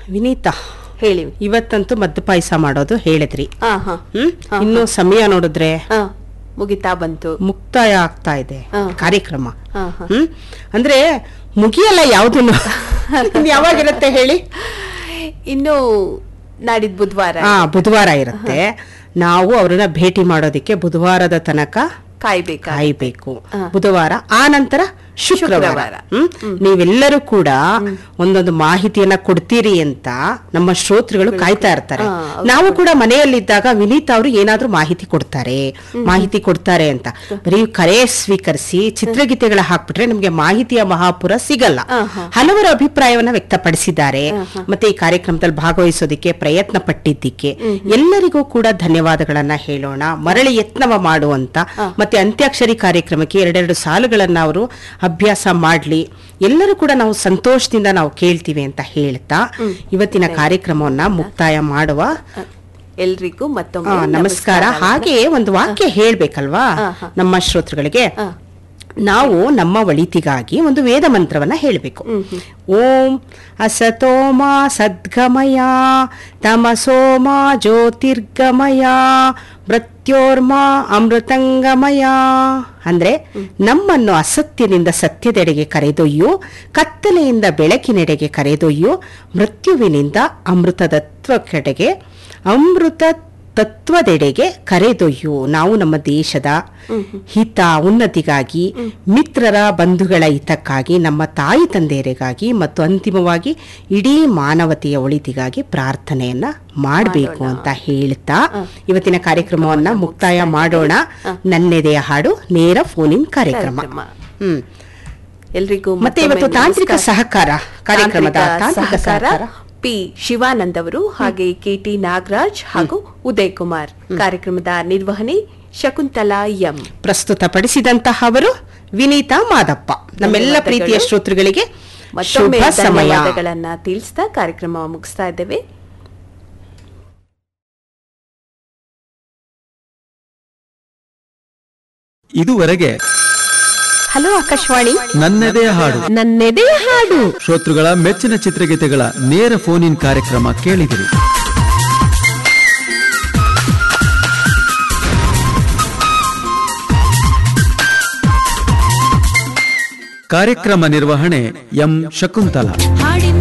ವಿನೀತಾ ಹೇಳಿ ಇವತ್ತಂತೂ ಮದ್ದು ಪಾಯಸ ಮಾಡೋದು ಹೇಳಿದ್ರಿ ಹಾ ಹಾ ಹ್ಮ್ ಇನ್ನು ಸಮಯ ನೋಡಿದ್ರೆ ಹಾ ಮುಗಿತಾ ಬಂತು ಮುಕ್ತಾಯ ಆಗ್ತಾ ಇದೆ ಹಾ. ಕಾರ್ಯಕ್ರಮ ಹಾ ಹಾ ಹ್ಮ್ ಅಂದ್ರೆ ಮುಗಿಯಲ್ಲ ಯಾವ್ದನ್ನು ಇನ್ ಯಾವಾಗಿರುತ್ತೆ ಹೇಳಿ ಇನ್ನು ನಾಡಿದ್ ಬುಧವಾರ ಹಾ ಬುಧವಾರ ಇರುತ್ತೆ ನಾವು ಅವ್ರನ್ನ ಭೇಟಿ ಮಾಡೋದಿಕ್ಕೆ ಬುಧವಾರದ ತನಕ ಕಾಯ್ಬೇಕಾ ಕಾಯ್ಬೇಕು ಹಾ. ಬುಧವಾರ ಆ ನಂತರ ಶುಕ್ರವಾರ ಶುಕ್ರವಾರ. ಹ್ಮ್ ನೀವೆಲ್ಲರೂ ಕೂಡ ಒಂದೊಂದು ಮಾಹಿತಿಯನ್ನ ಕೊಡ್ತೀರಿ ಅಂತ ನಮ್ಮ ಶ್ರೋತೃಗಳು ಕಾಯ್ತಾ ಇರ್ತಾರೆ ಹಾ, ಹೌದು. ನಾವು ಕೂಡ ಮನೆಯಲ್ಲಿದ್ದಾಗ ವಿನೀತ್ ಅವರು ಏನಾದ್ರೂ ಮಾಹಿತಿ ಕೊಡ್ತಾರೆ ಮಾಹಿತಿ ಕೊಡ್ತಾರೆ ಅಂತ ಬರೀ ಕರೆ ಸ್ವೀಕರಿಸಿ ಚಿತ್ರಗೀತೆಗಳ ಹಾಕ್ಬಿಟ್ರೆ ನಮ್ಗೆ ಮಾಹಿತಿಯ ಮಹಾಪುರ ಸಿಗಲ್ಲ ಹಾ, ಹಾ. ಹಲವರ ಅಭಿಪ್ರಾಯವನ್ನ ವ್ಯಕ್ತಪಡಿಸಿದ್ದಾರೆ ಮತ್ತೆ ಈ ಕಾರ್ಯಕ್ರಮದಲ್ಲಿ ಭಾಗವಹಿಸೋದಿಕ್ಕೆ ಪ್ರಯತ್ನ ಪಟ್ಟಿದ್ದಕ್ಕೆ ಎಲ್ಲರಿಗೂ ಕೂಡ ಧನ್ಯವಾದಗಳನ್ನ ಹೇಳೋಣ ಮರಳಿ ಯತ್ನವ ಮಾಡುವಂತ ಮತ್ತೆ ಅಂತ್ಯಾಕ್ಷರಿ ಕಾರ್ಯಕ್ರಮಕ್ಕೆ ಎರಡೆರಡು ಸಾಲುಗಳನ್ನ ಅವರು ಅಭ್ಯಾಸ ಮಾಡ್ಲಿ ಎಲ್ಲರೂ ಕೂಡ ನಾವು ಸಂತೋಷದಿಂದ ನಾವು ಕೇಳ್ತೀವಿ ಅಂತ ಹೇಳ್ತಾ ಇವತ್ತಿನ ಕಾರ್ಯಕ್ರಮವನ್ನ ಮುಕ್ತಾಯ ಮಾಡುವ ಎಲ್ರಿಗೂ ಆ, ಮತ್ತೊಮ್ಮೆ ನಮಸ್ಕಾರ ಹಾಗೆ ಒಂದು ವಾಕ್ಯ ಹೇಳ್ಬೇಕಲ್ವಾ ಹಾ, ಹಾ. ನಮ್ಮ ಶ್ರೋತೃಗಳಿಗೆ ಹಾ. ನಾವು ನಮ್ಮ ಒಳಿತಿಗಾಗಿ ಒಂದು ವೇದ ಮಂತ್ರವನ್ನ ಹೇಳಬೇಕು ಓಂ ಅಸತೋಮ ಸದ್ಗಮಯ ತಮಸೋಮ ಜ್ಯೋತಿರ್ಗಮಯ ಮೃತ್ಯೋರ್ಮ ಅಮೃತಂಗಮಯ ಅಂದ್ರೆ ನಮ್ಮನ್ನು ಅಸತ್ಯದಿಂದ ಸತ್ಯದೆಡೆಗೆ ಕರೆದೊಯ್ಯು ಕತ್ತಲೆಯಿಂದ ಬೆಳಕಿನೆಡೆಗೆ ಕರೆದೊಯ್ಯು ಮೃತ್ಯುವಿನಿಂದ ಅಮೃತದತ್ವ ಕಡೆಗೆ ಅಮೃತ ತತ್ವದೆಡೆಗೆ ಕರೆದೊಯ್ಯು ನಾವು ನಮ್ಮ ದೇಶದ ಹಿತ ಉನ್ನತಿಗಾಗಿ ಮಿತ್ರರ ಬಂಧುಗಳ ಹಿತಕ್ಕಾಗಿ ನಮ್ಮ ತಾಯಿ ತಂದೆಯರಿಗಾಗಿ ಮತ್ತು ಅಂತಿಮವಾಗಿ ಇಡೀ ಮಾನವತೆಯ ಒಳಿತಿಗಾಗಿ ಪ್ರಾರ್ಥನೆಯನ್ನ ಮಾಡಬೇಕು ಅಂತ ಹೇಳ್ತಾ ಇವತ್ತಿನ ಕಾರ್ಯಕ್ರಮವನ್ನ ಮುಕ್ತಾಯ ಮಾಡೋಣ ನನ್ನೆದೆಯ ಹಾಡು ನೇರ ಫೋನಿನ್ ಕಾರ್ಯಕ್ರಮ ಕಾರ್ಯಕ್ರಮ. ಹ್ಮ್ ಎಲ್ರಿಗೂ ಮತ್ತೆ ಇವತ್ತು ಮತ್ತೊಮ್ಮೆ ತಾಂತ್ರಿಕ ನಮಸ್ಕಾರ. ಸಹಕಾರ ಕಾರ್ಯಕ್ರಮದ ತಾಂತ್ರಿಕ ತಾಂತ್ರಿಕ ಸಹಕಾರ ಪಿ ಶಿವಾನಂದ್ ಅವರು ಹಾಗೆ ಕೆ ಟಿ ನಾಗರಾಜ್ ಹಾಗೂ ಉದಯ್ ಕುಮಾರ್ ಕಾರ್ಯಕ್ರಮದ ನಿರ್ವಹಣೆ ಶಕುಂತಲಾ ಎಂ ಪ್ರಸ್ತುತಪಡಿಸಿದಂತಹ ಅವರು ವಿನೀತಾ ಮಾದಪ್ಪ ನಮ್ಮೆಲ್ಲ ಧನ್ಯವಾದಗಳು. ಪ್ರೀತಿಯ ಶ್ರೋತೃಗಳಿಗೆ ಮತ್ತೊಮ್ಮೆ ಶುಭ ಸಮಯ ಧನ್ಯವಾದಗಳನ್ನ ತಿಳಿಸ್ತಾ ಕಾರ್ಯಕ್ರಮ ಮುಗಿಸ್ತಾ ಇದ್ದೇವೆ ಇದುವರೆಗೆ ಹಲೋ ಆಕಾಶವಾಣಿ ನನ್ನೆದೆಯ ಹಾಡು ನನ್ನೆದೆಯ ಹಾಡು ಶ್ರೋತೃಗಳ ಮೆಚ್ಚಿನ ಚಿತ್ರಗೀತೆಗಳ ನೇರ ಫೋನ್ ಇನ್ ಕಾರ್ಯಕ್ರಮ ಕೇಳಿದಿರಿ ಕಾರ್ಯಕ್ರಮ ನಿರ್ವಹಣೆ ಎಂ ಶಕುಂತಲಾ ಹಾಡಿನ